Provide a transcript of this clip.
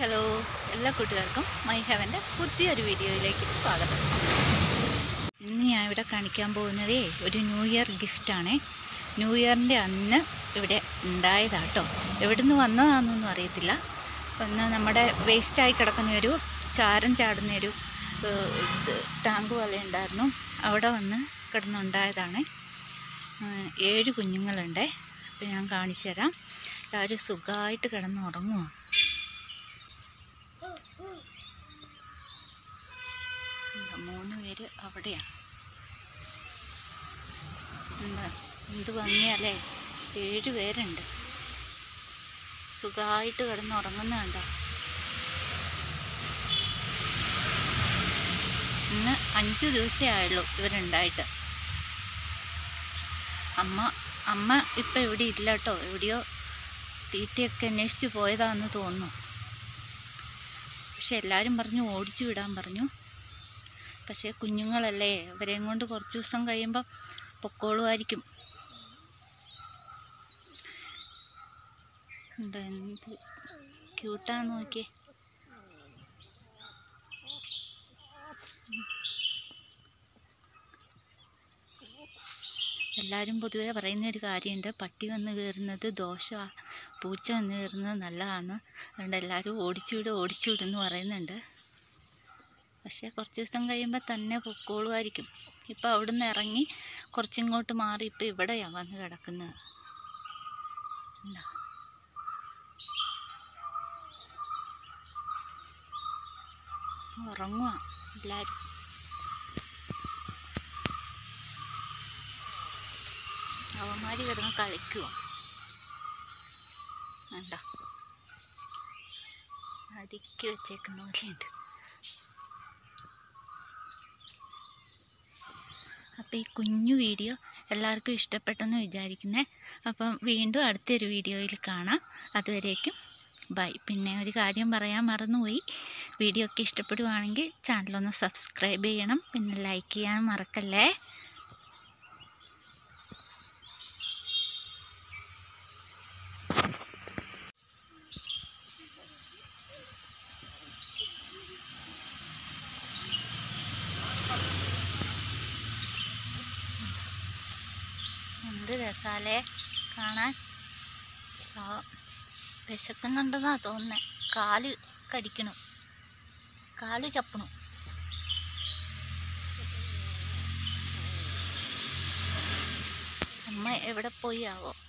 hello എല്ലാ കൂട്ടുകാർക്കും my ഹെവൻ്റെ പുതിയൊരു വീഡിയോയിലേക്ക് സ്വാഗതം ഇന്ന് ഞാൻ ഇവിടെ കാണിക്കാൻ പോകുന്നതേ ഒരു ന്യൂ ഇയർ ഗിഫ്റ്റാണേ ന്യൂ ഇയറിൻ്റെ അന്ന് ഇവിടെ ഉണ്ടായതാട്ടോ എവിടെ നിന്ന് വന്നതാണെന്നൊന്നും അറിയത്തില്ല ഒന്ന് നമ്മുടെ വേസ്റ്റായി കിടക്കുന്ന ഒരു ചാരം ചാടുന്ന ഒരു ഏഹ്, ഇത് ടാങ്ക് പോലെ ഉണ്ടായിരുന്നു അവിടെ വന്ന് കിടന്നുണ്ടായതാണ് ഏഹ്, ഏഴ് കുഞ്ഞുങ്ങളുണ്ട് അപ്പോൾ ഞാൻ കാണിച്ചു തരാം എല്ലാവരും സുഖമായിട്ട് കിടന്ന് ഉറങ്ങുക മൂന്ന് പേര് അവിടെയാണ് എന്താ എന്ത് ഭംഗിയല്ലേ ഏഴ് പേരുണ്ട് സുഖമായിട്ട് കിടന്ന് ഉറങ്ങുന്ന കണ്ടോ ഇന്ന് അഞ്ചു ദിവസമേ ആയുള്ളൂ ഇവരുണ്ടായിട്ട് അമ്മ അമ്മ ഇപ്പം ഇവിടെ ഇല്ല കേട്ടോ എവിടെയോ തീറ്റയൊക്കെ അന്വേഷിച്ച് പോയതാന്ന് തോന്നുന്നു പക്ഷെ എല്ലാവരും പറഞ്ഞു ഓടിച്ചു വിടാൻ പറഞ്ഞു പക്ഷേ കുഞ്ഞുങ്ങളല്ലേ അവരെയും കൊണ്ട് കുറച്ച് ദിവസം കഴിയുമ്പോൾ പൊക്കോളുമായിരിക്കും എന്താ എന്ത് ക്യൂട്ടാന്ന് നോക്കിയേ എല്ലാവരും പൊതുവേ പറയുന്ന ഒരു കാര്യമുണ്ട് പട്ടി വന്ന് കയറുന്നത് ദോഷമാണ് പൂച്ച വന്ന് കയറുന്നത് നല്ലതാണ് അതുകൊണ്ട് എല്ലാവരും ഓടിച്ചു വിടും ഓടിച്ചു വിടും എന്ന് പറയുന്നുണ്ട് പക്ഷേ കുറച്ച് ദിവസം കഴിയുമ്പോൾ തന്നെ പൊക്കോളുമായിരിക്കും ഇപ്പോൾ അവിടുന്ന് ഇറങ്ങി കുറച്ചിങ്ങോട്ട് മാറി ഇപ്പോൾ ഇവിടെയാണ് വന്ന് കിടക്കുന്നത് എന്താ ഉറങ്ങുക എല്ലാവരും അവന്മാർ കിടന്ന് കളിക്കുവോ വേണ്ട അടുക്കി വെച്ചേക്കുന്ന പോലെയുണ്ട് അപ്പോൾ ഈ കുഞ്ഞു വീഡിയോ എല്ലാവർക്കും ഇഷ്ടപ്പെട്ടെന്ന് വിചാരിക്കുന്നേ അപ്പം വീണ്ടും അടുത്തൊരു വീഡിയോയിൽ കാണാം അതുവരേക്കും ബൈ പിന്നെ ഒരു കാര്യം പറയാൻ മറന്നുപോയി വീഡിയോ ഒക്കെ ഇഷ്ടപ്പെടുവാണെങ്കിൽ ചാനലൊന്ന് സബ്സ്ക്രൈബ് ചെയ്യണം പിന്നെ ലൈക്ക് ചെയ്യാൻ മറക്കല്ലേ എന്ത് രസാലേ കാണാൻ ആ വിശക്കുന്നുണ്ടെന്നാ തോന്നുന്നേ കാല് കടിക്കണു കാല് ചപ്പണു അമ്മ എവിടെ പോയി ആവോ